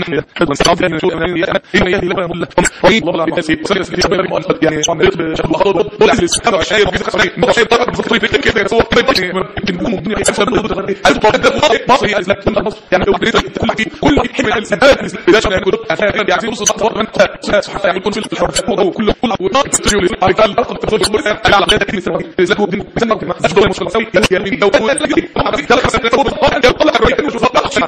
حلو استعاذ يعني شو يعني ان يهدي الله مضل وين الله لا يحسب وسلم سكتي شباب المؤلف يعني شو عملت بشكل خطر دول عزيز سبحانه وتعالى في خسرين متشير طرق بفكري في كيف يا رسول الله يمكن تكون الدنيا حسب الدنيا عايز تقعد مصر يا اسلام كل مصر يعني لو قدرت كل حاجه كل حاجه من الاسلام اذا شو يعني كنت يعني نص صح طبعا سبحانه يعني يكون في الحرب كل كل كل وناقص تشيل على قال الارض تفضل على على كلمه سواء اذا كنت مثلا ما تقدرش تقول مشكله سوي يعني لو كنت طلع خمسه طلع الرئيس مش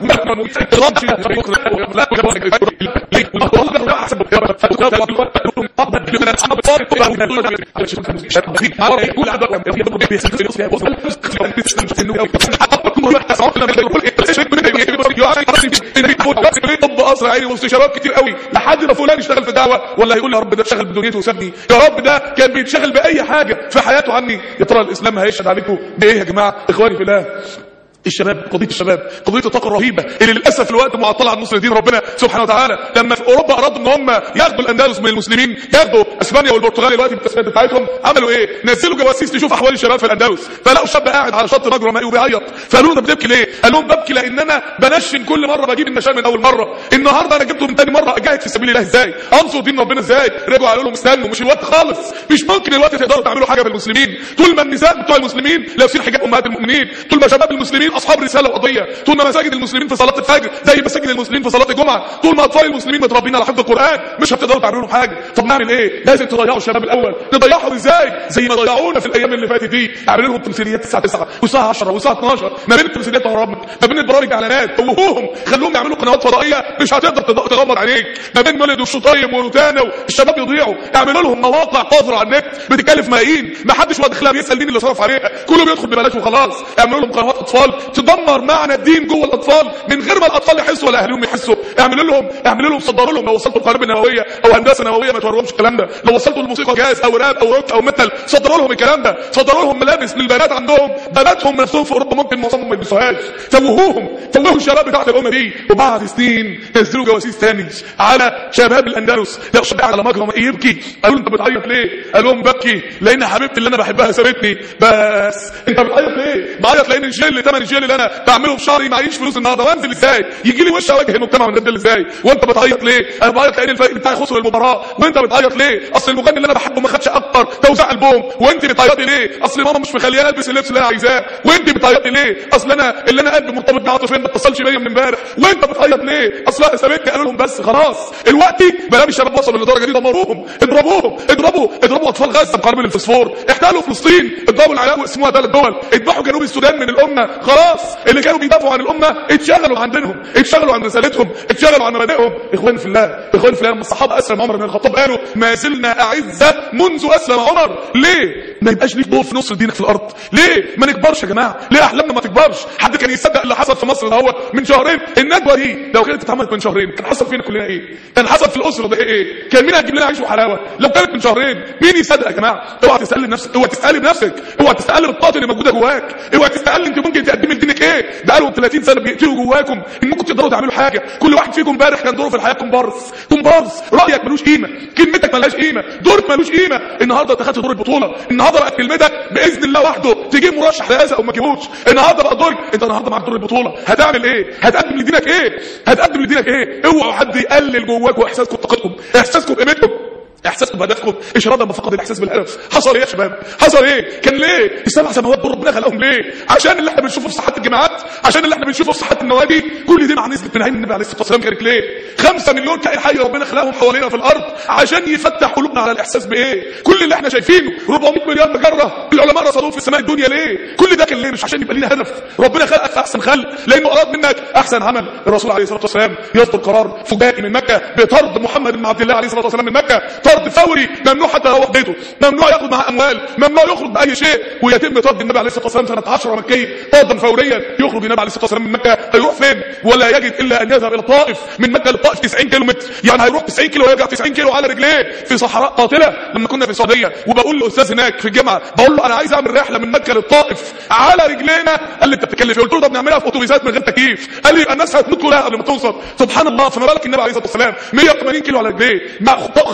طب قصر عيني وسط شباب كتير قوي لحد ما فلان يشتغل في دعوه ولا يقول يا رب ده اشتغل بدنيته وسابني يا رب ده كان بيتشغل باي حاجه في حياته عني يا ترى الاسلام هيشهد عليكم بايه يا جماعه اخواني في الله الشباب قضيه الشباب قضيه الطاقه الرهيبه اللي للاسف الوقت معطله عن نصر دين ربنا سبحانه وتعالى لما في اوروبا ارادوا ان هم ياخدوا الاندلس من المسلمين ياخدوا اسبانيا والبرتغال دلوقتي بالتسميات بتاعتهم عملوا ايه نزلوا جواسيس تشوف احوال الشباب في الاندلس فلقوا شاب قاعد على شط مجرى مائي وبيعيط فقالوا له انت بتبكي ليه قال لهم ببكي لان انا بنشن كل مره بجيب النشان من اول مره النهارده انا جبته من تاني مره اجاهد في سبيل الله ازاي انصر دين ربنا ازاي رجعوا قالوا لهم استنوا مش الوقت خالص مش ممكن الوقت تقدروا تعملوا حاجه بالمسلمين طول ما النساء بتوع المسلمين لابسين حجاب امهات المؤمنين طول ما شباب المسلمين اصحاب رساله وقضيه طول ما مساجد المسلمين في صلاه الفجر زي مساجد المسلمين في صلاه الجمعه طول ما اطفال المسلمين متربيين على حفظ القران مش هتقدروا تعملوا لهم حاجه طب نعمل ايه لازم تضيعوا الشباب الاول نضيعهم ازاي زي ما ضيعونا في الايام اللي فاتت دي اعملوا لهم تمثيليات الساعه 9 والساعه 10 والساعه 12 ما بين التمثيليات والبرامج ما بين البرامج اعلانات توهوهم خلوهم يعملوا قنوات فضائيه مش هتقدر تغمض عينيك ما بين مولد والشطايم وروتانا والشباب يضيعوا اعملوا لهم مواقع قذره على النت بتكلف ملايين ما حدش واخد خلاف يسال مين اللي صرف عليها كله بيدخل ببلاش وخلاص اعملوا لهم قنوات اطفال تدمر معنى الدين جوه الاطفال من غير ما الاطفال يحسوا ولا اهاليهم يحسوا اعملوا لهم اعملوا لهم صدروا لهم لو وصلتوا القنابل النوويه او هندسه نوويه ما توريهمش الكلام ده لو وصلتوا الموسيقى جاز او راب او روك او ميتال صدروا لهم الكلام ده صدروا لهم ملابس للبنات عندهم بناتهم نفسهم في اوروبا ممكن معظمهم ما يلبسوهاش توهوهم توهوا الشباب بتاعت الامه دي وبعد سنين نزلوا جواسيس تاني على شباب الاندلس لقوا شاب على مجرم يبكي قالوا انت بتعيط ليه قال لهم ببكي لان حبيبتي اللي انا بحبها سابتني بس انت بتعيط ليه بعيط لان الجيل ثمن الجيل اللي انا بعمله في شهري معيش فلوس النهارده وانزل ازاي يجي لي وش اواجه المجتمع من ده ازاي وانت بتعيط ليه انا بعيط لان الفريق بتاعي خسر المباراه وانت بتعيط ليه اصل المغني اللي انا بحبه ما خدش اكتر توزيع البوم وانت بتعيطي ليه اصل ماما مش مخلياني البس اللبس اللي انا عايزاه وانت بتعيطي ليه اصل انا اللي انا قلبي مرتبط بعاطفين ما اتصلش بيا من امبارح وانت بتعيط ليه اصل سابتني قالوا لهم بس خلاص الوقت بلام الشباب وصلوا للدرجه دي دمروهم اضربوهم اضربوا اضربوا اطفال غزه بقنابل الفسفور احتلوا فلسطين اضربوا العراق وقسموها ثلاث دول اذبحوا جنوب السودان من الامه خلاص اللي كانوا بيدافعوا عن الامه اتشغلوا عن دينهم اتشغلوا عن رسالتهم اتشغلوا عن مبادئهم اخوان في الله اخوان في الله لما الصحابه اسلم عمر بن الخطاب قالوا ما زلنا اعزه منذ اسلم عمر ليه ما يبقاش ليك دور في نصر دينك في الارض ليه ما نكبرش يا جماعه ليه احلامنا ما تكبرش حد كان يصدق اللي حصل في مصر ده هو من شهرين الندوه دي لو كانت اتعملت من شهرين كان حصل فينا كلنا ايه كان حصل في الاسره ده ايه كان مين هيجيب لنا عيش وحلاوه لو كانت من شهرين مين يصدق يا جماعه اوعى تسال نفسك اوعى تسال بنفسك اوعى تسال بالطاقه اللي موجوده جواك اوعى تسال انت ممكن تقدمي لدينك ايه بقالهم 30 سنه بيقتلوا جواكم انكم تقدروا تعملوا حاجه كل واحد فيكم امبارح كان دوره في الحياه كومبارس كومبارس رايك ملوش قيمه كلمتك ملهاش قيمه دورك ملوش قيمه النهارده انت خدت دور البطوله النهارده بقت كلمتك باذن الله وحده تجيب مرشح رئاسه او ما تجيبوش النهارده بقى دورك انت النهارده معاك دور البطوله هتعمل ايه هتقدم لدينك ايه هتقدم لدينك ايه اوعوا حد يقلل جواكم احساسكم بطاقتكم احساسكم بقيمتكم احساسكم بهدفكم اشرادا بفقد الاحساس بالهدف حصل ايه يا شباب حصل ايه كان ليه السبع سماوات دول ربنا خلقهم ليه عشان اللي احنا بنشوفه في صحات الجامعات عشان اللي احنا بنشوفه في صحات النوادي كل دي مع نسبه من عين النبي عليه الصلاه والسلام كانت ليه 5 مليون كائن حي ربنا خلقهم حوالينا في الارض عشان يفتح قلوبنا على الاحساس بايه كل اللي احنا شايفينه 400 مليار مجره العلماء رصدوه في السماء الدنيا ليه كل ده كان ليه مش عشان يبقى لينا هدف ربنا خلقك في احسن خلق لانه اراد منك احسن عمل الرسول عليه الصلاه والسلام يصدر قرار فجائي من مكه بطرد محمد بن عبد الله عليه الصلاه والسلام من مكه طرد فوري ممنوع حتى يروح بيته ممنوع ياخد معاه اموال ممنوع يخرج باي شيء ويتم طرد النبي عليه الصلاه والسلام سنه 10 مكيه طردا فوريا يخرج النبي عليه الصلاه والسلام من مكه هيروح فين ولا يجد الا ان يذهب الى الطائف من مكه للطائف 90 كيلو متر يعني هيروح 90 كيلو ويرجع 90 كيلو على رجليه في صحراء قاتله لما كنا في السعوديه وبقول لاستاذ هناك في الجامعه بقول له انا عايز اعمل رحله من مكه للطائف على رجلينا قال لي انت بتتكلم قلت له ده بنعملها في اتوبيسات من غير تكييف قال لي يبقى الناس هتموت كلها قبل ما توصل سبحان الله فما بالك النبي عليه الصلاه والسلام 180 كيلو على رجليه مع خرج معه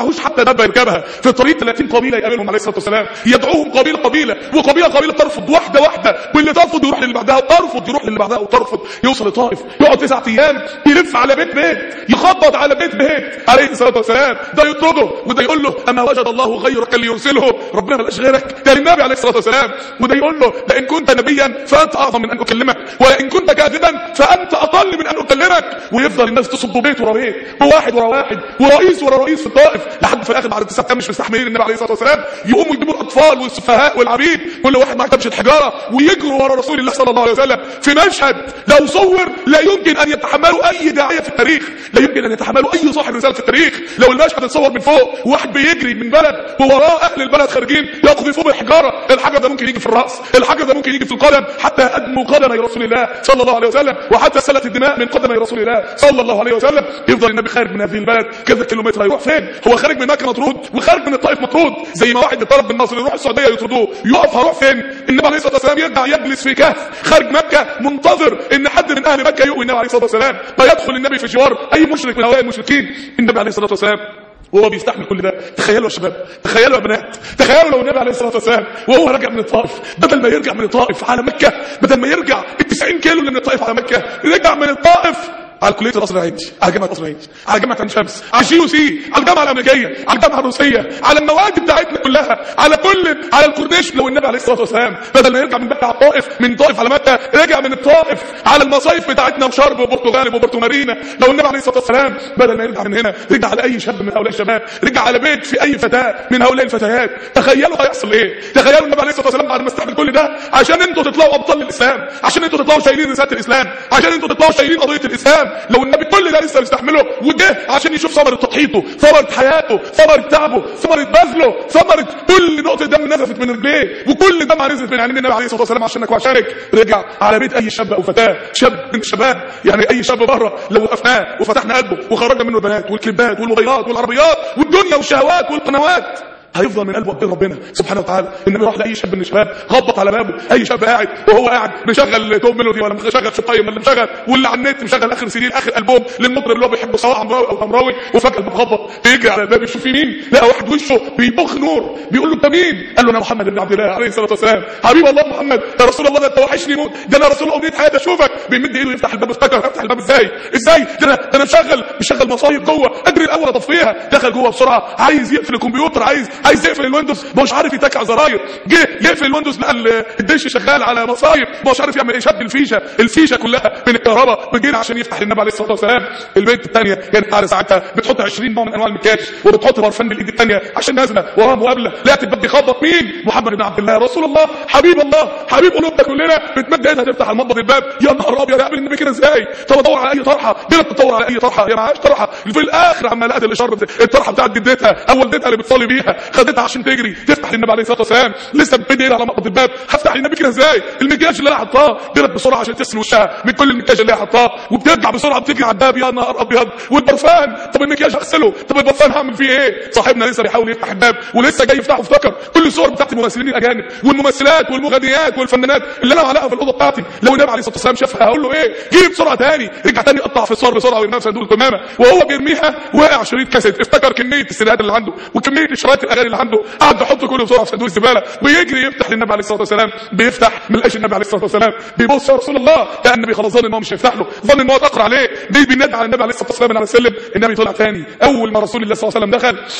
معهوش حتى دابه يركبها في الطريق 30 قبيله يقابلهم عليه الصلاه والسلام يدعوهم قبيله قبيله وقبيله قبيله ترفض واحده واحده واللي ترفض يروح للي بعدها وترفض يروح للي بعدها وترفض يوصل لطائف يقعد تسعة ايام يلف على بيت بيت يخبط على بيت بيت عليه الصلاه والسلام ده يطرده وده يقول له اما وجد الله غيرك ليرسله ربنا ما لقاش غيرك ده النبي عليه الصلاه والسلام وده يقول له لئن كنت نبيا فانت اعظم من ان اكلمك ولئن كنت كاذبا فانت اقل من ان اكلمك ويفضل الناس تصب بيت ورا بيت وواحد ورا واحد ورئيس ورا رئيس في الطائف لحد في الاخر بعد تسع ايام مش مستحملين النبي عليه الصلاه والسلام يقوموا يجيبوا الاطفال والسفهاء والعبيد كل واحد معاه كبشه حجاره ويجروا ورا رسول الله صلى الله عليه وسلم في مشهد لو صور لا يمكن ان يتحملوا اي داعيه في التاريخ لا يمكن ان يتحملوا اي صاحب رساله في التاريخ لو المشهد اتصور من فوق وواحد بيجري من بلد ووراه اهل البلد خارجين يقذفوه بالحجاره الحجر ده ممكن يجي في الراس الحجر ده ممكن يجي في القدم حتى ادموا قدمي رسول الله صلى الله عليه وسلم وحتى سلت الدماء من قدمي رسول الله صلى الله عليه وسلم يفضل النبي خارج من هذه البلد كذا كيلومتر هيروح فين هو خارج من مكه مطرود وخارج من الطائف مطرود زي ما واحد اتطرد من مصر يروح السعوديه يطردوه يقف هروح فين النبي عليه الصلاه والسلام يرجع يجلس في كهف خارج مكه منتظر ان حد من اهل مكه يؤوي النبي عليه الصلاه والسلام فيدخل النبي في جوار اي مشرك من هؤلاء المشركين النبي عليه الصلاه والسلام وهو بيستحمل كل ده تخيلوا يا شباب تخيلوا يا بنات تخيلوا لو النبي عليه الصلاه والسلام وهو راجع من الطائف بدل ما يرجع من الطائف على مكه بدل ما يرجع ال 90 كيلو اللي من الطائف على مكه رجع من الطائف على كليه القصر العيني على جامعه القصر العيني على جامعه عين شمس على جي سي على الجامعه الامريكيه على الجامعه الروسيه على المواد بتاعتنا كلها على كل على الكورنيش لو النبي عليه الصلاه والسلام بدل ما يرجع من مكه على الطائف من طائف على مكه رجع من الطائف على المصايف بتاعتنا وشرب وبرتغال وبورتو مارينا لو النبي عليه الصلاه والسلام بدل ما يرجع من هنا رجع على اي شاب من هؤلاء الشباب رجع على بيت في اي فتاه من هؤلاء الفتيات تخيلوا هيحصل ايه تخيلوا النبي عليه الصلاه والسلام بعد ما استحمل كل ده عشان انتوا تطلعوا ابطال الاسلام عشان انتوا تطلعوا شايلين رساله الاسلام عشان انتوا تطلعوا شايلين قضيه الاسلام لو النبي كل ده لسه بيستحمله وجه عشان يشوف ثمره تضحيته ثمره حياته ثمره تعبه ثمره بذله ثمره كل نقطه دم نزفت من رجليه وكل دمعه نزلت من عينين النبي عليه الصلاه والسلام عشانك وعشانك رجع على بيت اي شاب او فتاه شاب من الشباب يعني اي شاب بره لو وقفناه وفتحنا قلبه وخرجنا منه البنات والكليبات والموبايلات والعربيات والدنيا والشهوات والقنوات هيفضل من قلبه قدام ربنا سبحانه وتعالى النبي راح لاي شاب من الشباب خبط على بابه اي شاب قاعد وهو قاعد مشغل توب ميلودي ولا مشغل شطايم ولا مشغل واللي على النت مشغل اخر سي دي اخر البوم للمطرب اللي هو بيحبه سواء عمراوي او حمراوي وفجاه الباب خبط بيجري على الباب يشوف في مين لقى واحد وشه بيبخ نور بيقول له انت مين قال له انا محمد بن عبد الله عليه الصلاه والسلام حبيب الله محمد يا رسول الله ده انت وحشني موت ده انا رسول الله امنيه حياتي اشوفك بيمد ايده يفتح الباب افتكر افتح الباب ازاي ازاي ده انا ده انا مشغل مشغل مصايب جوه اجري الاول اطفيها دخل جوه بسرعه عايز يقفل الكمبيوتر عايز عايز يقفل الويندوز مش عارف يتكع زراير جه يقفل الويندوز لقى ال- الدش شغال على مصايب مش عارف يعمل ايه شد الفيشه الفيشه كلها من الكهرباء بيجي عشان يفتح للنبي عليه الصلاه والسلام البنت الثانيه كانت قاعده ساعتها بتحط 20 نوع من انواع المكياج وبتحط برفان بالايد الثانيه عشان نازله وراها مقابله لقت الباب بيخبط مين محمد بن عبد الله رسول الله حبيب الله حبيب قلوبنا كلنا بتمد ايدها تفتح المنبض الباب يا نهار ابيض اعمل النبي كده ازاي طب ادور على اي طرحه جرت تدور على اي طرحه هي معهاش طرحه في الاخر عما لقت الاشاره بت- الطرحه بتاعت جدتها او والدتها اللي بتصلي بيها خدتها عشان تجري تفتح للنبي عليه الصلاه والسلام لسه بتمد ايدها على منبض الباب هفتح للنبي كده ازاي المكياج اللي انا حطاه جرت بسرعه عشان تغسل وشها من كل المكياج اللي هي حطاه وبترجع بسرعه بتجري على الباب يا نهار ابيض والبرفان طب المكياج هغسله طب البرفان هعمل فيه ايه صاحبنا لسه بيحاول يفتح الباب ولسه جاي يفتحه افتكر كل الصور بتاعت الممثلين الاجانب والممثلات والمغنيات والفنانات اللي انا معلقها في الاوضه بتاعتي لو النبي عليه الصلاه والسلام شافها هقول له ايه جيب بسرعه تاني رجع تاني قطع في الصور بسرعه ويرميها في صندوق القمامه وهو بيرميها وقع شريط كاسيت افتكر كميه السيدات اللي عنده وكميه شرايط الاغاني اللي عنده قعد يحط كله بسرعه في صندوق الزباله ويجري يفتح للنبي عليه الصلاه والسلام بيفتح ما لقاش النبي عليه الصلاه والسلام بيبص يا رسول الله لقى النبي خلاص ظن ان هو مش هيفتح له ظن ان هو اتاخر عليه بي بينادي على النبي عليه الصلاه والسلام من على السلم النبي طلع تاني اول ما رسول الله صلى الله عليه وسلم دخل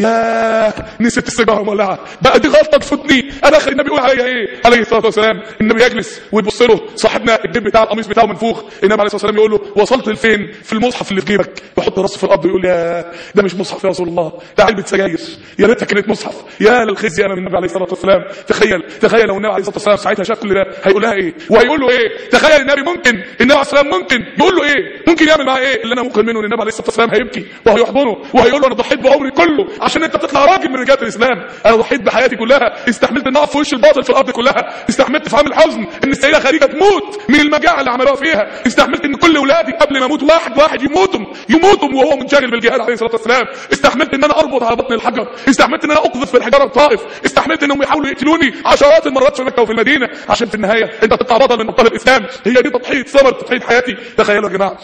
يا نسيت السيجاره مولعه بقى دي غلطه تفوتني انا اخر النبي يقول عليا ايه عليه الصلاه والسلام النبي يجلس ويبص له صاحبنا الجيب بتاع القميص بتاعه منفوخ النبي عليه الصلاه والسلام يقول له وصلت لفين في المصحف اللي في جيبك يحط راسه في الارض يقول يا ده مش مصحف يا رسول الله ده علبه سجاير يا ريتها كانت مصحف يا للخزي انا من النبي عليه الصلاه والسلام تخيل تخيل لو النبي عليه الصلاه والسلام ساعتها شاف كل ده هيقول لها ايه وهيقول له ايه تخيل النبي ممكن النبي عليه الصلاه والسلام ممكن يقول له ايه ممكن يعمل معاه ايه اللي انا ممكن منه ان النبي عليه الصلاه والسلام هيبكي وهيحضنه وهيقول له انا ضحيت بعمري كله عشان انت تطلع راجل من رجال الاسلام انا ضحيت بحياتي كلها استحملت ان اقف في وش الباطل في الارض كلها استحملت في عام الحزن ان السيده خديجه تموت من المجاعه اللي عملوها فيها استحملت ان كل اولادي قبل ما اموت واحد واحد يموتوا يموتوا وهو منشغل بالجهاد عليه الصلاه والسلام استحملت ان انا اربط على بطن الحجر استحملت ان انا اقذف في الحجاره الطائف استحملت انهم يحاولوا يقتلوني عشرات المرات في مكه وفي المدينه عشان في النهايه انت تطلع بطل من ابطال الاسلام هي دي تضحيه ثمر تضحيه حياتي تخيلوا يا جماعه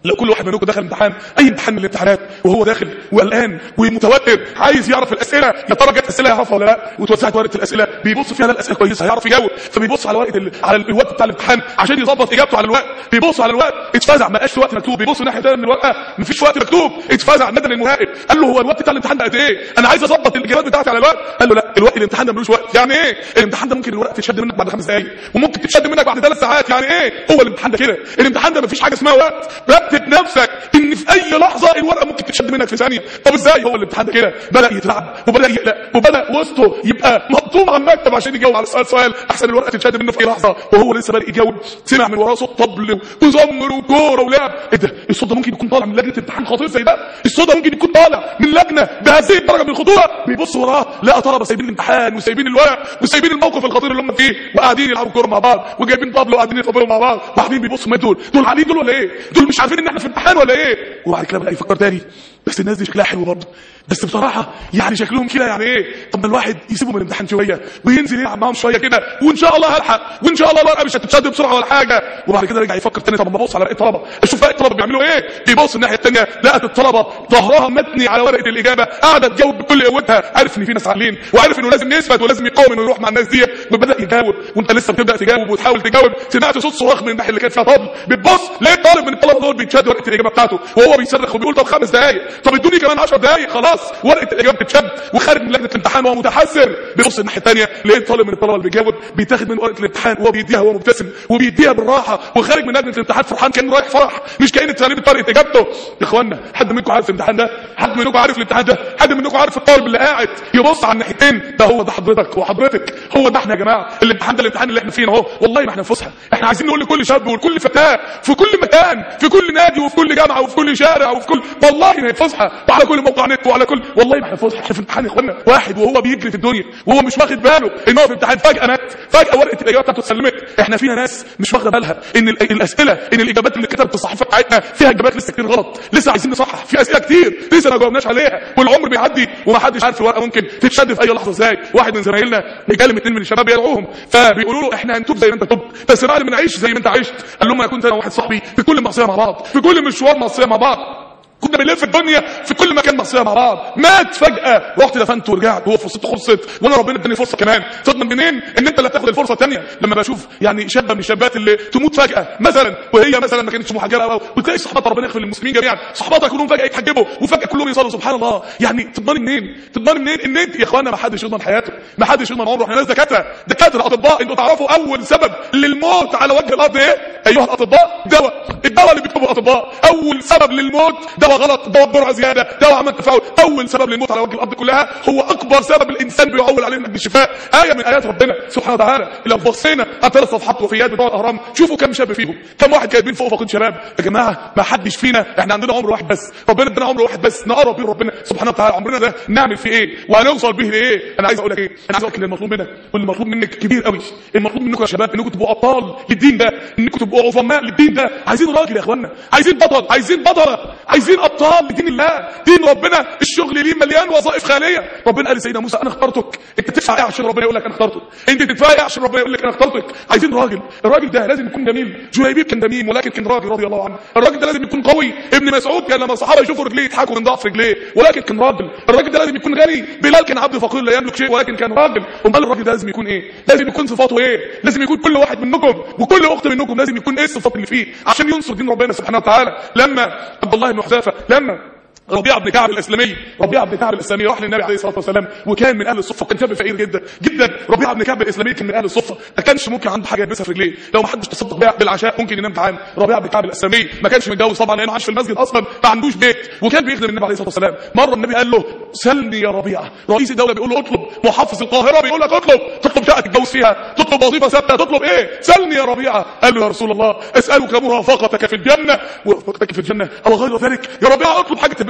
لو كل واحد منكم دخل امتحان اي امتحان من الامتحانات وهو داخل وقلقان ومتوتر عايز يعرف الاسئله يا ترى جت اسئله يعرفها ولا لا وتوزعت ورقه الاسئله بيبص فيها لا الاسئله كويسه هيعرف يجاوب فبيبص على ورقه ال... على الوقت بتاع الامتحان عشان يظبط اجابته على الوقت بيبص على الوقت اتفزع ما لقاش وقت مكتوب بيبص الناحيه الثانيه من الورقه مفيش وقت مكتوب اتفزع ندى المراقب قال له هو الوقت بتاع الامتحان ده قد ايه انا عايز اظبط الاجابات بتاعتي على الوقت قال له لا الوقت الامتحان ده ملوش وقت يعني ايه الامتحان ده ممكن الورقه تتشد منك بعد خمس دقائق وممكن تتشد منك بعد ثلاث ساعات يعني ايه هو الامتحان ده كده الامتحان ده مفيش حاجه اسمها وقت رتب نفسك ان في اي لحظه الورقه ممكن تتشد منك في ثانيه طب ازاي هو الامتحان ده كده بدا يتلعب وبدا يقلق وبدا وسطه يبقى مقطوم على المكتب عشان يجاوب على سؤال سؤال احسن الورقه تتشد منه في اي لحظه وهو لسه بادئ يجاوب سمع من وراه صوت طبل وزمر وكوره ولعب ايه ده الصوت ده ممكن يكون طالع من لجنه امتحان خطير زي ده الصوت ده ممكن يكون طالع من لجنه بهذه الدرجه من الخطوره بيبص وراه لقى طلبه سايبين الامتحان وسايبين الورق وسايبين الموقف الخطير اللي هم فيه وقاعدين يلعبوا كوره مع بعض وجايبين طبل وقاعدين يطبلوا مع بعض وقاعدين بيبصوا ما دول دول عاليين دول ولا ايه دول مش عارفين ان احنا في امتحان ولا ايه وبعد كده بقى يفكر تاني بس الناس دي شكلها حلو برضه بس بصراحه يعني شكلهم كده يعني ايه طب ما الواحد يسيبهم من الامتحان شويه وينزل يلعب معاهم شويه كده وان شاء الله هلحق وان شاء الله الورقه مش هتتشد بسرعه ولا حاجه وبعد كده رجع يفكر تاني طب ما ابص على باقي الطلبه اشوف باقي الطلبه بيعملوا ايه بيبص الناحيه الثانيه لقت الطلبه ظهرها متني على ورقه الاجابه قاعده تجاوب بكل قوتها عارف ان في ناس عالين وعارف انه لازم يثبت ولازم يقاوم انه يروح مع الناس دي وبدا يجاوب وانت لسه بتبدا تجاوب وتحاول تجاوب سمعت صوت صراخ من الناحيه اللي كانت فيها طبل بتبص لقيت طالب من الطلبه دول بيتشد ورقه الاجابه بتاعته وهو بيصرخ وبيقول طب خمس دقائق طب ادوني كمان 10 دقائق خلاص ورقه الاجابه بتتشد وخارج من لجنه الامتحان وهو متحسر بيبص الناحيه الثانيه لقيت طالب من الطلبه اللي بيجاوب بيتاخد من ورقه الامتحان وهو بيديها وهو مبتسم وبيديها بالراحه وخارج من لجنه الامتحان فرحان كان رايح فرح مش كان تسليم طريقه اجابته يا اخوانا حد منكم عارف الامتحان ده حد منكم عارف الامتحان ده حد منكم عارف الطالب اللي قاعد يبص على الناحيتين ده هو ده حضرتك وحضرتك هو ده احنا يا جماعه الامتحان ده الامتحان اللي احنا فيه اهو والله ما احنا في فسحه احنا عايزين نقول لكل شاب ولكل فتاه في كل مكان في كل نادي وفي كل جامعه وفي كل شارع وفي كل والله ما هي فسحه وعلى كل موقع نت وعلى كل والله ما احنا في فسحه احنا في امتحان يا اخوانا واحد وهو بيجري في الدنيا وهو مش واخد باله ان هو في امتحان فجاه مات فجاه ورقه الاجابه بتاعته اتسلمت احنا فينا ناس مش واخده بالها ان ال- الاسئله ان الاجابات اللي اتكتبت في الصحيفه بتاعتنا فيها اجابات لسه كتير غلط لسه عايزين نصحح في اسئله كتير لسه ما جاوبناش عليها والعمر بيعدي وما حدش عارف الورقه ممكن تتشد في اي لحظه ازاي واحد من زمايلنا بيكلم اتنين من الشباب يدعوهم فبيقولوا له احنا هنتوب زي ما انت تبت بس بعد ما نعيش زي ما انت عشت قال لهم انا كنت انا وواحد صاحبي في كل معصيه مع بعض في كل مشوار معصيه مع بعض كنا بنلف الدنيا في كل مكان معصيه مع بعض مات فجاه رحت دفنت ورجعت وهو فرصته خلصت وانا ربنا اداني فرصه كمان تضمن منين ان انت اللي هتاخد الفرصه الثانيه لما بشوف يعني شابه من الشابات اللي تموت فجاه مثلا وهي مثلا ما كانتش محجبه او وتلاقي صحباتها ربنا يغفر للمسلمين جميعا صحباتها كلهم فجاه يتحجبوا وفجاه كلهم يصلوا سبحان الله يعني تضمن منين تضمن منين ان انت يا اخوانا ما حدش يضمن حياته ما حدش يضمن عمره احنا ناس دكاتره دكاتره اطباء انتوا تعرفوا اول سبب للموت على وجه الارض ايه ايها الاطباء دواء الدواء اللي بيكتبه الاطباء اول سبب للموت دواء غلط دواء بجرعه زياده دواء عمل تفاعل اول سبب للموت على وجه الارض كلها هو اكبر سبب الانسان بيعول عليه من الشفاء ايه من ايات ربنا سبحانه وتعالى لو بصينا على ثلاث صفحات وفيات بتوع الاهرام شوفوا كم شاب فيهم كم واحد كاتبين فوق فقيد شباب يا جماعه ما حدش فينا احنا عندنا عمر واحد بس ربنا ادانا عمر واحد بس نقرب بيه ربنا سبحانه وتعالى عمرنا ده نعمل فيه ايه وهنوصل به لايه انا عايز اقول لك ايه انا عايز اقول لك ان المطلوب منا والمطلوب منك كبير قوي المطلوب منكم يا شباب انكم تبقوا ابطال للدين ده انكم تبقوا عظماء للدين ده عايزين راجل يا اخوانا عايزين بطل عايزين بطله عايزين ابطال لدين الله دين ربنا الشغل ليه مليان وظائف خاليه ربنا قال لسيدنا موسى انا اخترتك انت تدفع ايه عشان ربنا يقول لك انا اخترتك انت تدفع ايه عشان ربنا يقول لك انا اخترتك عايزين راجل الراجل ده لازم يكون جميل جليبيب كان جميل ولكن كان راجل رضي الله عنه الراجل ده لازم يكون قوي ابن مسعود كان لما الصحابه يشوفوا رجليه يضحكوا من ضعف رجليه ولكن كان راجل الراجل ده لازم يكون غني بلال كان عبد فقير لا يملك شيء ولكن كان راجل امال الراجل ده لازم يكون ايه لازم يكون صفاته ايه لازم يكون كل واحد منكم وكل اخت منكم لازم يكون ايه الصفات اللي فيه عشان ينصر دين ربنا سبحانه وتعالى لما عبد الله بن حذافه لما ربيعه بن كعب الاسلمي ربيعه بن كعب الاسلمي راح للنبي عليه الصلاه والسلام وكان من اهل الصفه كان شاب فقير جدا جدا ربيعه بن كعب الاسلمي كان من اهل الصفه ما كانش ممكن عنده حاجه يلبسها في رجليه لو ما حدش تصدق بيها بالعشاء ممكن ينام جعان ربيعه بن كعب الاسلمي ما كانش متجوز طبعا لانه عاش في المسجد اصلا ما عندوش بيت وكان بيخدم النبي عليه الصلاه والسلام مره النبي قال له سلني يا ربيعه رئيس الدوله بيقول له اطلب محافظ القاهره بيقول لك اطلب تطلب شقه تتجوز فيها تطلب وظيفه ثابته تطلب ايه سلني يا ربيعه قال له يا رسول الله اسالك مرافقتك في الجنه ورفقتك في الجنه او غير ذلك يا ربيعه اطلب حاجه تلبسها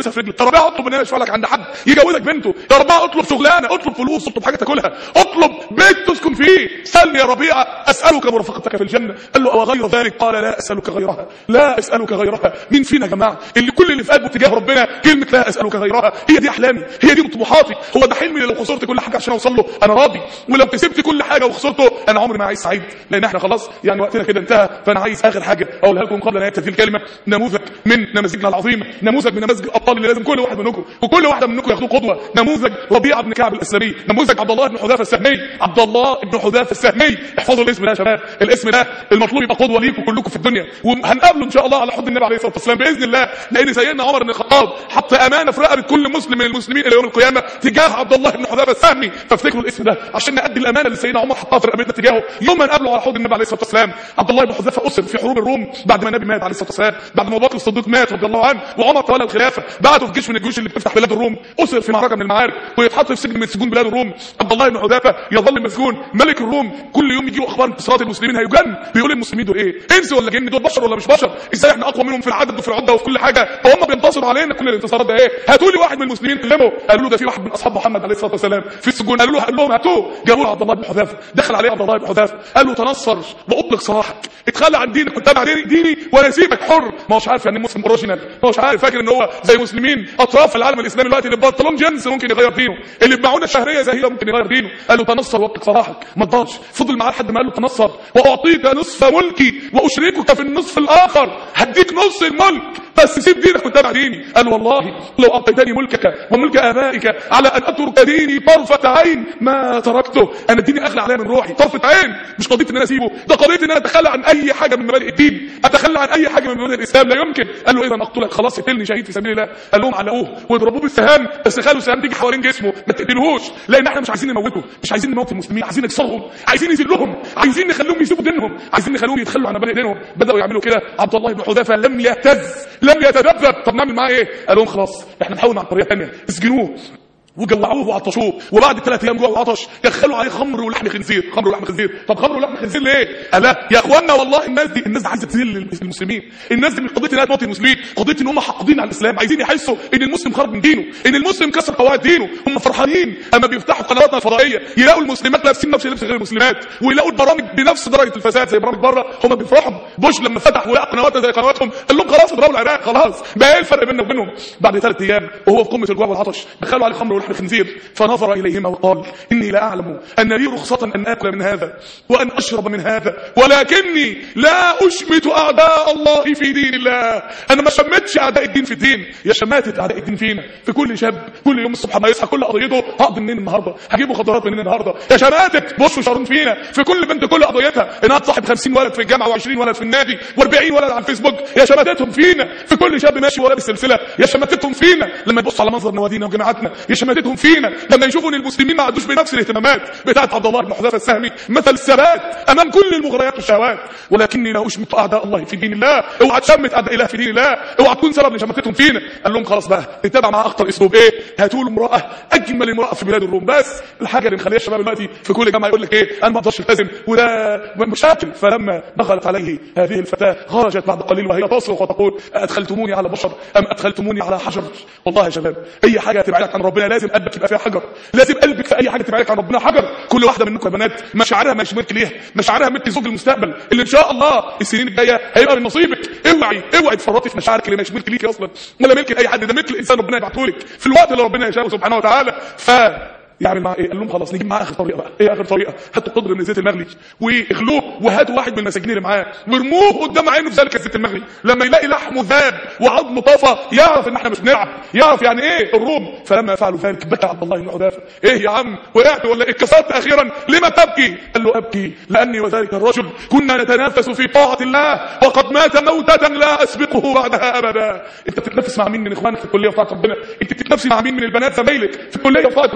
يلبسها في رجلك يا ربيع اطلب مننا يشفع لك عند حد يجوزك بنته يا ربيع اطلب شغلانه اطلب فلوس اطلب حاجه تاكلها اطلب بيت تسكن فيه سل يا ربيع اسالك مرافقتك في الجنه قال له او غير ذلك قال لا اسالك غيرها لا اسالك غيرها مين فينا يا جماعه اللي كل اللي في قلبه تجاه ربنا كلمه لا اسالك غيرها هي دي احلامي هي دي طموحاتي هو ده حلمي لو خسرت كل حاجه عشان اوصل له انا راضي ولو كسبت كل حاجه وخسرته انا عمري ما عايز سعيد لان احنا خلاص يعني وقتنا كده انتهى فانا عايز اخر حاجه اقولها لكم قبل ان هذه الكلمه نموذج من نماذجنا العظيمه نموذج من نماذج الابطال اللي لازم كل واحد منكم وكل واحده منكم ياخدوه قدوه نموذج ربيعه بن كعب الاسلمي نموذج عبد الله بن حذافه السهمي عبد الله بن حذافه السهمي احفظوا الاسم ده يا شباب الاسم ده المطلوب يبقى قدوه ليكم كلكم في الدنيا وهنقابله ان شاء الله على حوض النبي عليه الصلاه والسلام باذن الله لان سيدنا عمر بن الخطاب حط امانه في رقبه كل مسلم من المسلمين الى يوم القيامه تجاه عبد الله بن حذافه السهمي فافتكروا الاسم ده عشان نادي الامانه اللي سيدنا عمر حطها في رقبتنا تجاهه يوم ما نقابله على حوض النبي عليه الصلاه والسلام عبد الله بن حذافه اسر في حروب الروم بعد ما النبي مات عليه الصلاه والسلام بعد ما ابو بكر الصديق مات رضي الله عنه وعمر تولى الخلافه بعته في جيش من الجيوش اللي بتفتح بلاد الروم اسر في معركه من المعارك ويتحط في سجن من سجون بلاد الروم عبد الله بن حذافه يظل مسجون ملك الروم كل يوم يجيله اخبار انتصارات المسلمين هيجن بيقول المسلمين دول ايه انس ولا جن دول بشر ولا مش بشر ازاي احنا اقوى منهم في العدد وفي العده وفي كل حاجه فهم بينتصروا علينا كل الانتصارات ده ايه هاتوا لي واحد من المسلمين كلمه قالوا له ده في واحد من اصحاب محمد عليه الصلاه والسلام في السجون قالوا له قال لهم هاتوه جابوا له عبد الله بن حذافه دخل عليه عبد الله بن حذافه قال له تنصر واطلق سراحك اتخلى عن دينك واتبع ديني, ديني وانا اسيبك حر ما هوش عارف يعني مسلم اوريجينال ما هوش عارف فاكر ان هو زي مسلمين اطراف العالم الاسلامي دلوقتي اللي بنطلون جنس ممكن يغير دينه اللي بمعونه الشهريه زي هي ممكن يغير دينه قال له تنصر واطلق سراحك ما تضلش فضل معاه لحد ما قال له تنصر واعطيك نصف ملكي واشركك في النصف الاخر هديك نص الملك بس سيب دينك واتبع ديني قال والله لو اعطيتني ملكك وملك ابائك على ان اترك ديني طرفه عين ما تركته انا ديني اغلى عليا من روحي طرفه عين مش قضيه ان انا اسيبه ده قضيه ان انا اتخلى عن اي حاجه من مبادئ الدين اتخلى عن اي حاجه من مبادئ الاسلام لا يمكن قال له اذا اقتلك خلاص اقتلني شهيد في سبيل الله قال لهم علقوه واضربوه بالسهام بس خلوا السهام تيجي حوالين جسمه ما تقتلهوش لان احنا مش عايزين نموته مش عايزين نموت المسلمين عايزين نكسرهم عايزين نذلهم عايزين نخليهم يسيبوا دينهم عايزين نخليهم يتخلوا عن مبادئ دينهم بداوا يعملوا كده عبد الله بن حذافه لم يهتز لم يتذبذب طب نعمل معاه ايه قال لهم خلاص احنا نحاول مع طريقه ثانيه اسجنوه وجوعوه وعطشوه وبعد ثلاث ايام جوع وعطش دخلوا عليه خمر ولحم خنزير خمر ولحم خنزير طب خمر ولحم خنزير ليه قال لا يا اخوانا والله الناس دي الناس دي عايزه تذل المسلمين الناس دي مش قضيه انها تموت المسلمين قضيه ان هم حاقدين على الاسلام عايزين يحسوا ان المسلم خرج من دينه ان المسلم كسر قواعد دينه هم فرحانين اما بيفتحوا قنواتنا الفضائيه يلاقوا المسلمات لابسين نفس لبس غير المسلمات ويلاقوا البرامج بنفس درجه الفساد زي برامج بره هم بيفرحوا بوش لما فتح ولقى قنواتنا زي قنواتهم قال لهم خلاص اضربوا العراق خلاص بقى ايه الفرق بيننا وبينهم بعد ثلاث ايام وهو في قمه الجوع والعطش دخلوا عليه خمر ولحم خنزير فنظر إليهما وقال إني لا أعلم أن لي رخصة أن آكل من هذا وأن أشرب من هذا ولكني لا أشمت أعداء الله في دين الله أنا ما شمتش أعداء الدين في الدين يا شماتة أعداء الدين فينا في كل شاب كل يوم الصبح ما يصحى كل قضيته هقضي منين النهارده هجيب مخدرات منين النهارده يا شماتة بصوا شارون فينا في كل بنت كل قضيتها انها تصاحب 50 ولد في الجامعه و20 ولد في النادي و40 ولد على الفيسبوك يا شماتتهم فينا في كل شاب ماشي ورا بالسلسله يا شماتتهم فينا لما يبص على منظر نوادينا وجامعاتنا يا شماتتهم فينا لما يشوفوا ان المسلمين ما عندوش بنفس الاهتمامات بتاعت عبد الله بن حذافه السهمي مثل الثبات امام كل المغريات والشهوات ولكني لا اشمت اعداء الله في دين الله اوعى تشمت اعداء الله في دين الله اوعى تكون سبب لشماتتهم فينا قال لهم خلاص بقى اتبع مع اخطر اسلوب ايه هاتوا له امراه اجمل امراه في بلاد الروم بس الحاجه اللي مخليه الشباب دلوقتي في كل جامعه يقول لك ايه انا ما اقدرش التزم وده مشاكل فلما دخلت عليه هذه الفتاه خرجت بعد قليل وهي تصرخ وتقول ادخلتموني على بشر ام ادخلتموني على حجر والله يا شباب اي حاجه تبعدك عن ربنا لازم قلبك يبقى فيها حجر لازم قلبك في اي حاجه تبعدك عن ربنا حجر كل واحده منكم يا بنات مشاعرها مش ملك ليها مشاعرها ملك زوج المستقبل اللي ان شاء الله السنين الجايه هيبقى من نصيبك اوعي اوعي تفرطي في مشاعرك اللي مش ملك ليكي اصلا ولا ملك لاي حد ده ملك الانسان ربنا يبعته لك في الوقت اللي ربنا يشاءه سبحانه وتعالى ف يعمل معاه ايه قال لهم خلاص نجيب معاه اخر طريقه بقى ايه اخر طريقه هاتوا قدر من الزيت المغلي واغلوه وهاتوا واحد من المساجين اللي معاه وارموه قدام عينه في ذلك الزيت المغلي لما يلاقي لحمه ذاب وعظمه طفى يعرف ان احنا مش بنلعب يعرف يعني ايه الروم فلما فعلوا ذلك بكى عبد الله بن حذافه ايه يا عم وقعت ولا اتكسرت اخيرا لما تبكي قال له ابكي لاني وذلك الرجل كنا نتنافس في طاعه الله وقد مات موتة لا اسبقه بعدها ابدا انت بتتنافس مع مين من اخوانك في الكليه وطاعه ربنا انت بتتنافسي مع مين من البنات زمايلك في الكليه وطاعه ربنا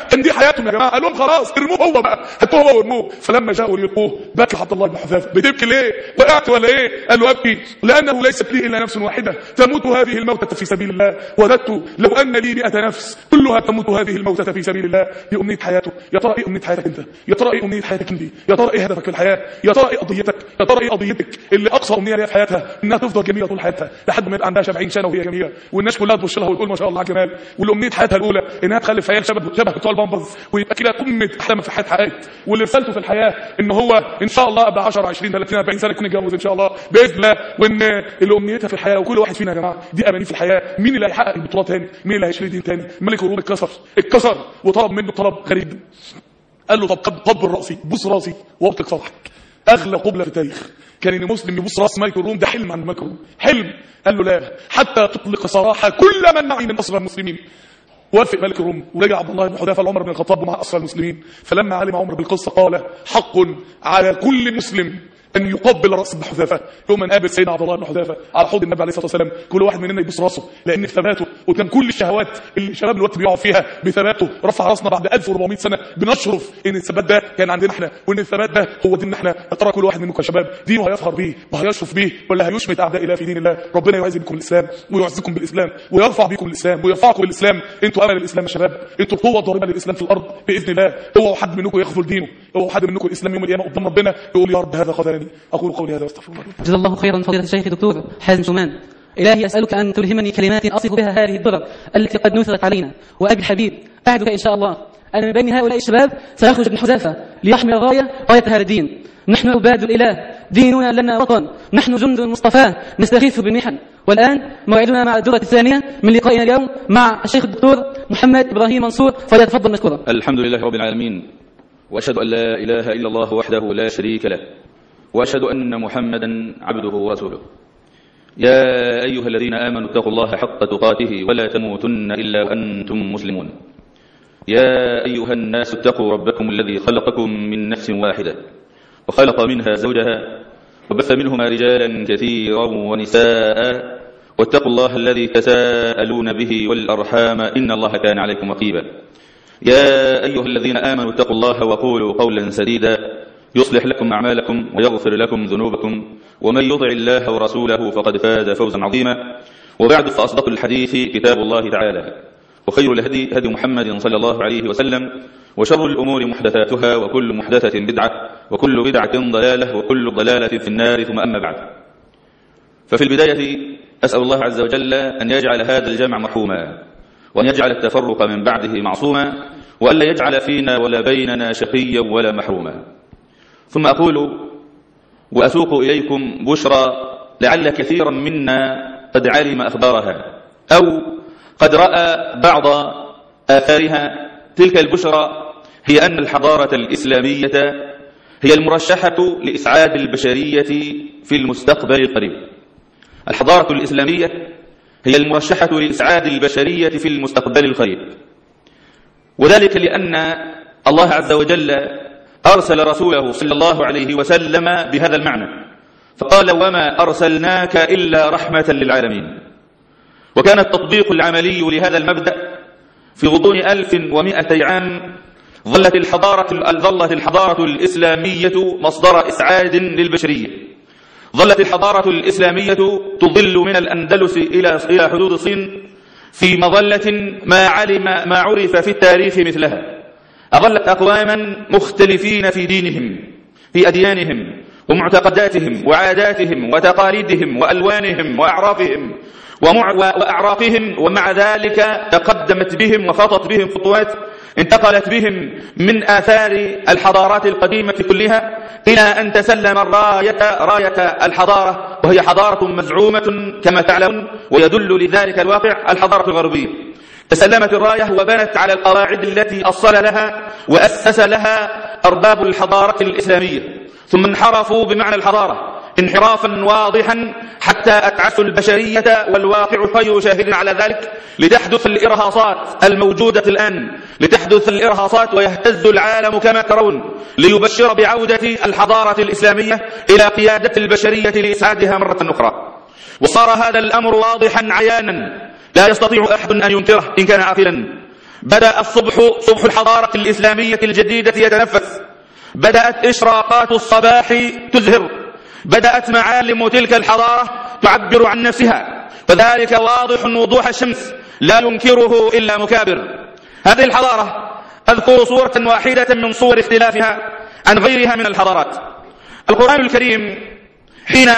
كان دي حياتهم يا جماعه قال لهم خلاص ارموه هو بقى هاتوه هو وارموه فلما جاءوا ليلقوه بكى عبد الله بن حذافه بتبكي ليه وقعت ولا ايه قال له ابكي لانه ليست لي الا نفس واحده تموت هذه الموتة في سبيل الله وددت لو ان لي 100 نفس كلها تموت هذه الموتة في سبيل الله دي امنيه حياته يا ترى ايه امنيه حياتك انت يا ترى ايه امنيه حياتك انت يا ترى ايه هدفك في الحياه يا ترى ايه قضيتك يا ترى ايه قضيتك اللي اقصى امنيه ليها في حياتها انها تفضل جميله طول حياتها لحد ما يبقى عندها 70 سنه وهي جميله والناس كلها تبص لها وتقول ما شاء الله على جمال والامنيه حياتها الاولى انها تخلف عيال شبه شبه بتوع البامبرز ويبقى كده قمه احلام في حياتها حققت واللي رسالته في الحياه ان هو ان شاء الله قبل 10 20 30 40 سنه يكون اتجوز ان شاء الله باذن الله وان اللي امنيتها في الحياه وكل واحد فينا يا جماعه دي اماني في الحياه مين اللي هيحقق البطولات تاني مين اللي هيشتري دين تاني ملك الروم اتكسر اتكسر وطلب منه طلب غريب قال له طب قب- قبل راسي بوس راسي وابطق صفحك اغلى قبله في التاريخ كان ان مسلم يبوس راس ملك الروم ده حلم عند ملك الروم حلم قال له لا حتى تطلق سراح كل من معي من اسرى المسلمين وافق ملك الروم ورجع عبد الله بن حذافه لعمر بن الخطاب مع اسرى المسلمين فلما علم عمر بالقصه قال حق على كل مسلم ان يقبل راس ابن حذافه يوم ما نقابل سيدنا عبد الله بن حذافه على حوض النبي عليه الصلاه والسلام كل واحد مننا يبوس راسه لان في ثباته وكان كل الشهوات اللي الشباب الوقت بيقعوا فيها بثباته رفع راسنا بعد 1400 سنه بنشرف ان الثبات ده كان عندنا احنا وان الثبات ده هو ديننا احنا يا ترى كل واحد منكم يا شباب دينه هيفخر بيه وهيشرف بيه ولا هيشمت اعداء الله في دين الله ربنا يعز بكم الاسلام ويعزكم بالاسلام ويرفع بكم الاسلام ويرفعكم بالاسلام انتوا امل الاسلام يا شباب انتوا القوه الضاربه للاسلام في الارض باذن الله اوعوا حد منكم يخذل دينه اوعوا حد منكم الاسلام يوم القيامه قدام ربنا يقول يا رب هذا خذلني اقول قولي هذا واستغفر الله جزا الله خيرا فضيلة الشيخ دكتور حازم شومان إلهي أسألك أن تلهمني كلمات أصف بها هذه الدرر التي قد نثرت علينا وأبي الحبيب أعدك إن شاء الله أن من بين هؤلاء الشباب سيخرج ابن حذافة ليحمل الراية راية هذا الدين نحن عباد الإله ديننا لنا وطن نحن جند مصطفى نستغيث بالمحن والآن موعدنا مع الدرة الثانية من لقائنا اليوم مع الشيخ الدكتور محمد إبراهيم منصور فليتفضل مشكورا الحمد لله رب العالمين واشهد ان لا اله الا الله وحده لا شريك له واشهد ان محمدا عبده ورسوله يا ايها الذين امنوا اتقوا الله حق تقاته ولا تموتن الا وانتم مسلمون يا ايها الناس اتقوا ربكم الذي خلقكم من نفس واحده وخلق منها زوجها وبث منهما رجالا كثيرا ونساء واتقوا الله الذي تساءلون به والارحام ان الله كان عليكم رقيبا يا أيها الذين آمنوا اتقوا الله وقولوا قولا سديدا يصلح لكم أعمالكم ويغفر لكم ذنوبكم ومن يطع الله ورسوله فقد فاز فوزا عظيما وبعد فأصدق الحديث كتاب الله تعالى وخير الهدي هدي محمد صلى الله عليه وسلم وشر الأمور محدثاتها وكل محدثة بدعة وكل بدعة ضلالة وكل ضلالة في النار ثم أما بعد ففي البداية أسأل الله عز وجل أن يجعل هذا الجمع مرحوما وأن يجعل التفرق من بعده معصوما وألا يجعل فينا ولا بيننا شقيا ولا محروما ثم أقول وأسوق إليكم بشرى لعل كثيرا منا قد علم أخبارها أو قد رأى بعض آثارها تلك البشرى هي أن الحضارة الإسلامية هي المرشحة لإسعاد البشرية في المستقبل القريب الحضارة الإسلامية هي المرشحة لإسعاد البشرية في المستقبل القريب وذلك لأن الله عز وجل أرسل رسوله صلى الله عليه وسلم بهذا المعنى فقال وما أرسلناك إلا رحمة للعالمين وكان التطبيق العملي لهذا المبدأ في غضون ألف ومئتي عام ظلت الحضارة, ظلت الحضارة الإسلامية مصدر إسعاد للبشرية ظلت الحضارة الإسلامية تظل من الأندلس إلى إلى حدود الصين في مظلة ما علم ما عرف في التاريخ مثلها أظلت أقواما مختلفين في دينهم في أديانهم ومعتقداتهم وعاداتهم وتقاليدهم وألوانهم وأعرافهم ومع وأعراقهم ومع ذلك تقدمت بهم وخطت بهم خطوات انتقلت بهم من آثار الحضارات القديمة كلها إلى أن تسلم الراية راية الحضارة وهي حضارة مزعومة كما تعلمون ويدل لذلك الواقع الحضارة الغربية تسلمت الراية وبنت على القواعد التي أصل لها وأسس لها أرباب الحضارة الإسلامية ثم انحرفوا بمعنى الحضارة انحرافا واضحا حتى أتعسوا البشرية والواقع خير شاهد على ذلك لتحدث الإرهاصات الموجودة الآن لتحدث الإرهاصات ويهتز العالم كما ترون ليبشر بعودة الحضارة الإسلامية إلى قيادة البشرية لإسعادها مرة أخرى وصار هذا الأمر واضحا عيانا لا يستطيع أحد أن ينكره إن كان عاقلا بدأ الصبح صبح الحضارة الإسلامية الجديدة يتنفس بدأت إشراقات الصباح تزهر بدأت معالم تلك الحضارة تعبر عن نفسها وذلك واضح وضوح الشمس لا ينكره إلا مكابر هذه الحضارة أذكر صورة واحدة من صور اختلافها عن غيرها من الحضارات القرآن الكريم حين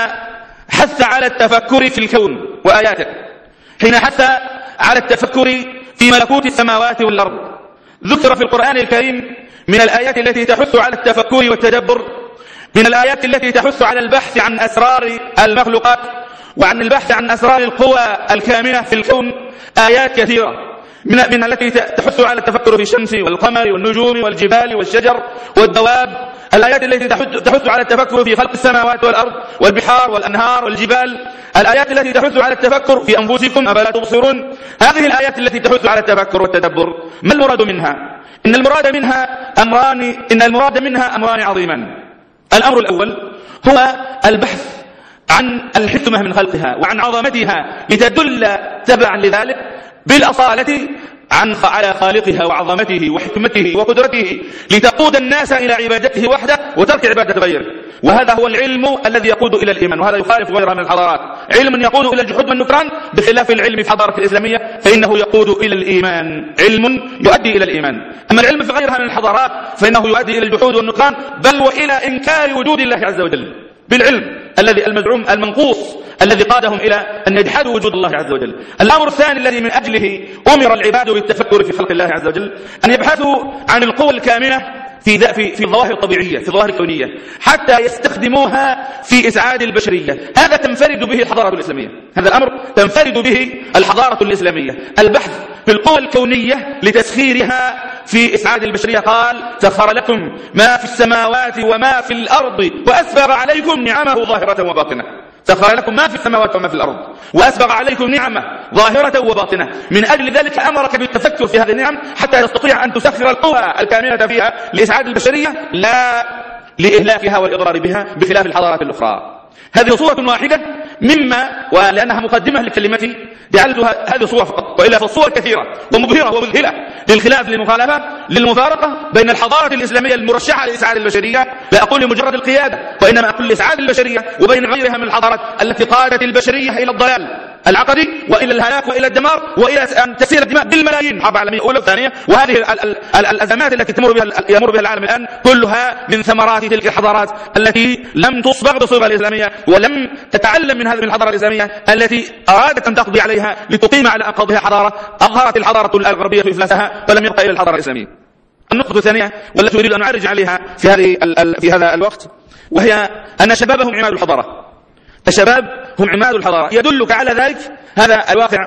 حث على التفكر في الكون وآياته حين حث على التفكر في ملكوت السماوات والأرض ذكر في القرآن الكريم من الآيات التي تحث على التفكر والتدبر من الآيات التي تحث على البحث عن أسرار المخلوقات وعن البحث عن أسرار القوى الكامنة في الكون آيات كثيرة من, من التي تحث على التفكر في الشمس والقمر والنجوم والجبال والشجر والدواب الآيات التي تحث على التفكر في خلق السماوات والأرض والبحار والأنهار والجبال الآيات التي تحث على التفكر في أنفسكم أفلا تبصرون هذه الآيات التي تحث على التفكر والتدبر ما المراد منها إن المراد منها أمران إن المراد منها أمران عظيمان الأمر الأول هو البحث عن الحكمة من خلقها وعن عظمتها لتدل تبعا لذلك بالأصالة عن على خالقها وعظمته وحكمته وقدرته لتقود الناس إلى عبادته وحده وترك عبادة غيره وهذا هو العلم الذي يقود إلى الإيمان وهذا يخالف غيرها من الحضارات علم يقود إلى الجحود والنكران بخلاف العلم في الحضارة الإسلامية فإنه يقود إلى الإيمان علم يؤدي إلى الإيمان أما العلم في غيرها من الحضارات فإنه يؤدي إلى الجحود والنكران بل وإلى إنكار وجود الله عز وجل بالعلم الذي المزعوم المنقوص الذي قادهم إلى أن يجحدوا وجود الله عز وجل الأمر الثاني الذي من أجله أمر العباد بالتفكر في خلق الله عز وجل أن يبحثوا عن القوى الكامنة في في في الظواهر الطبيعية في الظواهر الكونية حتى يستخدموها في إسعاد البشرية هذا تنفرد به الحضارة الإسلامية هذا الأمر تنفرد به الحضارة الإسلامية البحث في القوى الكونية لتسخيرها في إسعاد البشرية قال سخر لكم ما في السماوات وما في الأرض وأسبغ عليكم نعمه ظاهرة وباطنة سخر لكم ما في السماوات وما في الأرض وأسبغ عليكم نعمة ظاهرة وباطنة من أجل ذلك أمرك بالتفكر في هذه النعم حتى تستطيع أن تسخر القوى الكاملة فيها لإسعاد البشرية لا لإهلاكها والإضرار بها بخلاف الحضارات الأخرى هذه صورة واحدة مما ولأنها مقدمة لكلمتي جعلتها هذه صور فقط وإلا فالصور كثيرة ومبهرة ومذهلة للخلاف للمخالفة للمفارقة بين الحضارة الإسلامية المرشحة لإسعاد البشرية لا أقول لمجرد القيادة وإنما أقول لإسعاد البشرية وبين غيرها من الحضارات التي قادت البشرية إلى الضلال العقدي والى الهلاك والى الدمار والى ان تسير الدماء بالملايين حرب عالميه اولى وثانيه وهذه الازمات التي تمر بها يمر بها العالم الان كلها من ثمرات تلك الحضارات التي لم تصبغ بالصبغه الاسلاميه ولم تتعلم من هذه الحضاره الاسلاميه التي ارادت ان تقضي عليها لتقيم على انقاضها حضاره اظهرت الحضاره الغربيه في افلاسها ولم يبقى الا الحضاره الاسلاميه. النقطه الثانيه والتي اريد ان اعرج عليها في هذه في هذا الوقت وهي ان شبابهم عماد الحضاره الشباب هم عماد الحضارة يدلك على ذلك هذا الواقع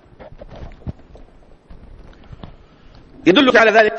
يدلك على ذلك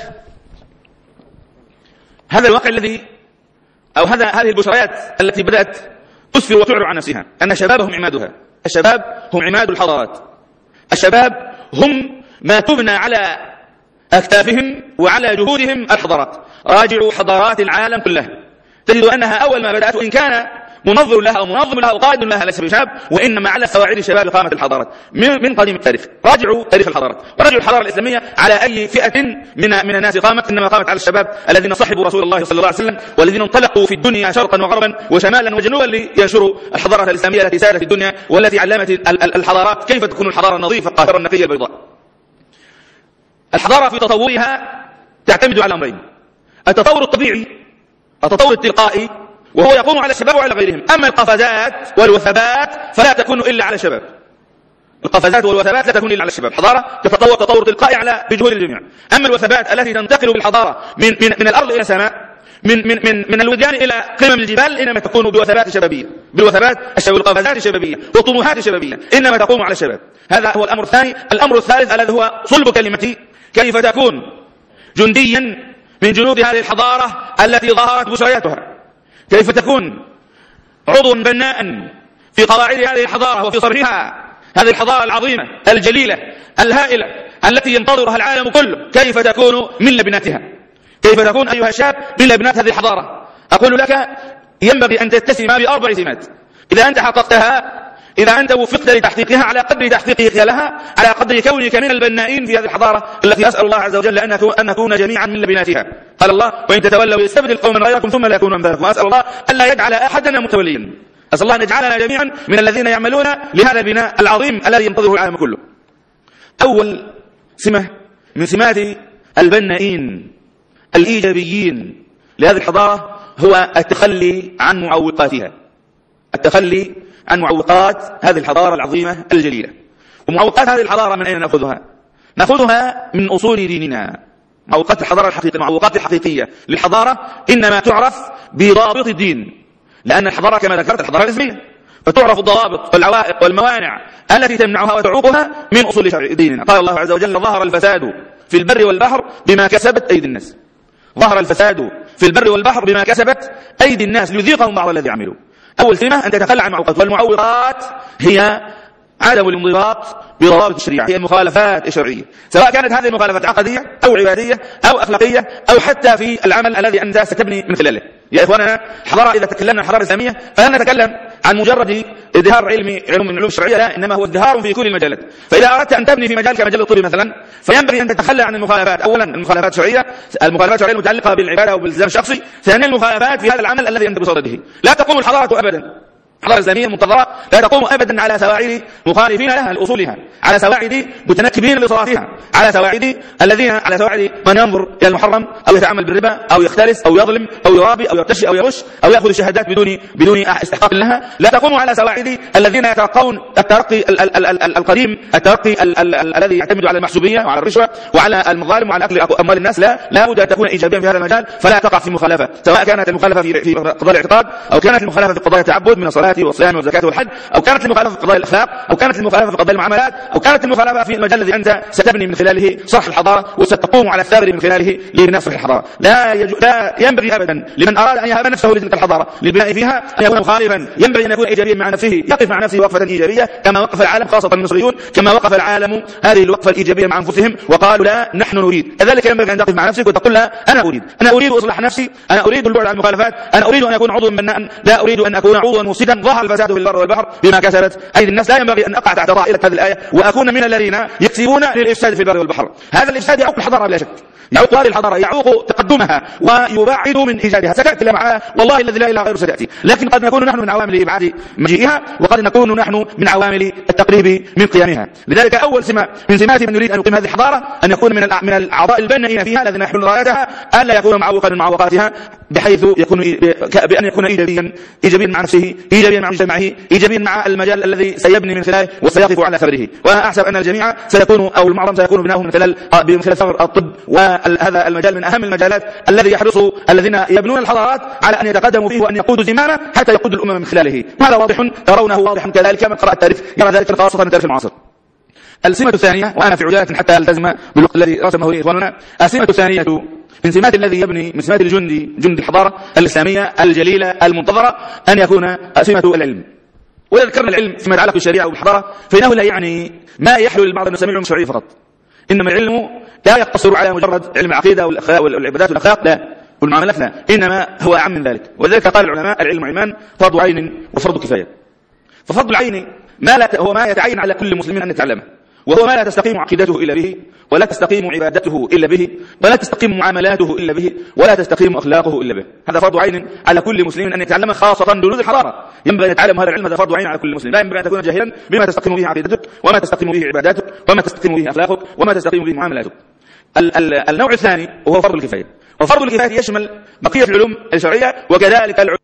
هذا الواقع الذي أو هذا هذه البشريات التي بدأت تسفر وتعرض عن نفسها أن شبابهم عمادها الشباب هم عماد الحضارات الشباب هم ما تبنى على أكتافهم وعلى جهودهم الحضارات راجعوا حضارات العالم كلها تجد أنها أول ما بدأت وإن كان منظر لها أو منظم لها أو قائد لها ليس بشاب وإنما على سواعد شباب قامة الحضارات من قديم التاريخ راجعوا تاريخ الحضارات وراجعوا الحضارة الإسلامية على أي فئة من من الناس قامت إنما قامت على الشباب الذين صحبوا رسول الله صلى الله عليه وسلم والذين انطلقوا في الدنيا شرقا وغربا وشمالا وجنوبا لينشروا الحضارة الإسلامية التي سادت الدنيا والتي علمت الحضارات كيف تكون الحضارة النظيفة القاهرة النقية البيضاء الحضارة في تطورها تعتمد على أمرين التطور الطبيعي التطور التلقائي وهو يقوم على الشباب وعلى غيرهم أما القفزات والوثبات فلا تكون إلا على الشباب القفزات والوثبات لا تكون إلا على الشباب حضارة تتطور تطور تلقائي على بجهود الجميع أما الوثبات التي تنتقل بالحضارة من, من, من الأرض إلى السماء من من من من الوديان الى قمم الجبال انما تكون بوثبات شبابيه بالوثبات والقفزات الشبابيه والطموحات الشبابيه انما تقوم على الشباب هذا هو الامر الثاني الامر الثالث الذي هو صلب كلمتي كيف تكون جنديا من جنود هذه الحضاره التي ظهرت بشرياتها كيف تكون عضوا بناء في قواعد هذه الحضارة وفي صرحها هذه الحضارة العظيمة الجليلة الهائلة التي ينتظرها العالم كله كيف تكون من لبناتها كيف تكون أيها الشاب من لبنات هذه الحضارة أقول لك ينبغي أن تتسم بأربع سمات إذا أنت حققتها إذا أنت وفقت لتحقيقها على قدر تحقيقك لها على قدر كونك من البنائين في هذه الحضارة التي أسأل الله عز وجل أن أكون, أن نكون جميعا من لبناتها قال الله وإن تتولوا يستبدل قوما غيركم ثم لا يكونوا أمثالكم وأسأل الله ألا يجعل أحدنا متوليا أسأل الله أن يجعلنا جميعا من الذين يعملون لهذا البناء العظيم الذي ينتظره العالم كله أول سمة من سمات البنائين الإيجابيين لهذه الحضارة هو التخلي عن معوقاتها التخلي عن معوقات هذه الحضارة العظيمة الجليلة ومعوقات هذه الحضارة من أين نأخذها نأخذها من أصول ديننا معوقات الحضارة الحقيقية المعوقات الحقيقية للحضارة إنما تعرف بضابط الدين لأن الحضارة كما ذكرت الحضارة الإسلامية فتعرف الضوابط والعوائق والموانع التي تمنعها وتعوقها من أصول شرع ديننا قال الله عز وجل ظهر الفساد في البر والبحر بما كسبت أيدي الناس ظهر الفساد في البر والبحر بما كسبت أيدي الناس ليذيقهم بعض الذي عملوا أول سمة أن تتخلى عن المعوقات والمعوقات هي عدم الانضباط بضوابط الشريعة هي المخالفات الشرعية سواء كانت هذه المخالفات عقدية أو عبادية أو أخلاقية أو حتى في العمل الذي أنت ستبني من خلاله يا إخواننا حضارة إذا تكلمنا عن الحضارة الإسلامية فلا نتكلم عن مجرد ازدهار علمي علم من العلوم الشرعية لا إنما هو ازدهار في كل المجالات فإذا أردت أن تبني في مجال كمجال الطب مثلا فينبغي أن تتخلى عن المخالفات أولا المخالفات الشرعية المخالفات الشرعية المتعلقة بالعبادة وبالالتزام الشخصي ثانيا المخالفات في هذا العمل الذي أنت بصدده لا تقوم الحضارة أبدا الحضارة الإسلامية المنتظرة لا تقوم أبدا على سواعد مخالفين لها لأصولها على سواعد متنكبين لصرافها على سواعد الذين على سواعد من ينظر إلى المحرم أو يتعامل بالربا أو يختلس أو يظلم أو يرابي أو يرتشي أو يغش أو يأخذ الشهادات بدون بدون استحقاق لها لا تقوم على سواعد الذين يتلقون الترقي ال ال ال ال القديم الترقي ال ال ال الذي يعتمد على المحسوبية وعلى الرشوة وعلى المظالم وعلى أكل أموال الناس لا لا بد أن تكون إيجابيا في هذا المجال فلا تقع في مخالفة سواء كانت المخالفة في في قضايا الاعتقاد أو كانت المخالفة في قضايا التعبد من الصلاة والصيام والزكاة والحج أو كانت المخالفة في قضايا الأخلاق أو كانت المخالفة في قضايا المعاملات أو كانت المخالفة في المجال الذي أنت ستبني من خلاله صرح الحضارة وستقوم على الثابر من خلاله لبناء صرح الحضارة لا, يجو لا ينبغي أبدا لمن أراد أن يهب نفسه لتلك الحضارة للبناء فيها أن يكون مخالفا ينبغي أن يكون إيجابيا مع نفسه يقف مع نفسه وقفة إيجابية كما وقف العالم خاصة المصريون كما وقف العالم هذه الوقفة الإيجابية مع أنفسهم وقالوا لا نحن نريد كذلك ينبغي أن تقف مع نفسك وتقول لا أنا أريد أنا أريد أصلح نفسي أنا أريد البعد عن المخالفات أنا أريد أن أكون عضوا بناء لا أريد أن أكون عضوا مفسدا ظهر الفساد في البر والبحر بما كسبت أيدي الناس لا ينبغي أن أقع تحت طائلة هذه الآية وأكون من الذين يكسبون للإفساد في البر والبحر هذا الإفساد يعوق الحضارة بلا شك يعوق هذه الحضارة يعوق تقدمها ويبعد من إيجادها ستأتي معها والله الذي لا إله غيره ستأتي لكن قد نكون نحن من عوامل إبعاد مجيئها وقد نكون نحن من عوامل التقريب من قيامها لذلك أول سمة من سمات من يريد أن يقيم هذه الحضارة أن يكون من من الأعضاء البنائين فيها الذين يحملون رايتها ألا يكون معوقا من معوقاتها بحيث يكون بأن يكون إيجابيا إيجابيا مع نفسه إيجابيا مع مجتمعه إيجابيا مع المجال الذي سيبني من خلاله وسيقف على ثغره وأنا أحسب أن الجميع سيكون أو المعظم سيكون بناؤه من خلال من خلال ثغر الطب وهذا المجال من أهم المجالات الذي يحرص الذين يبنون الحضارات على أن يتقدموا فيه وأن يقودوا زمامه حتى يقودوا الأمم من خلاله وهذا واضح ترونه واضح كذلك من قرأ التاريخ يرى ذلك خاصة من التاريخ المعاصر السمة الثانية وأنا في عجالة حتى ألتزم بالوقت الذي رسمه لي إخواننا السمة الثانية من سمات الذي يبني من سمات الجندي جند الحضارة الإسلامية الجليلة المنتظرة أن يكون سمة العلم وإذا ذكرنا العلم فيما يتعلق بالشريعة والحضارة فإنه لا يعني ما يحلو للبعض أن يسميه علم شرعي فقط إنما العلم لا يقتصر على مجرد علم العقيدة والعبادات والأخلاق لا والمعاملات لا إنما هو أعم من ذلك ولذلك قال العلماء العلم علمان فرض عين وفرض كفاية ففرض العين ما لا هو ما يتعين على كل مسلم أن يتعلمه وهو ما لا تستقيم عقيدته إلا به ولا تستقيم عبادته إلا به ولا تستقيم معاملاته إلا به ولا تستقيم أخلاقه إلا به هذا فرض عين على كل مسلم أن يتعلم خاصة دروس الحضارة ينبغي أن يتعلم هذا العلم هذا فرض عين على كل مسلم لا ينبغي أن تكون جاهلا بما تستقيم به عقيدتك وما تستقيم به عباداتك وما تستقيم به أخلاقك وما تستقيم به معاملاتك ال ال النوع الثاني وهو فرض الكفاية وفرض الكفاية يشمل بقية العلوم الشرعية وكذلك العلوم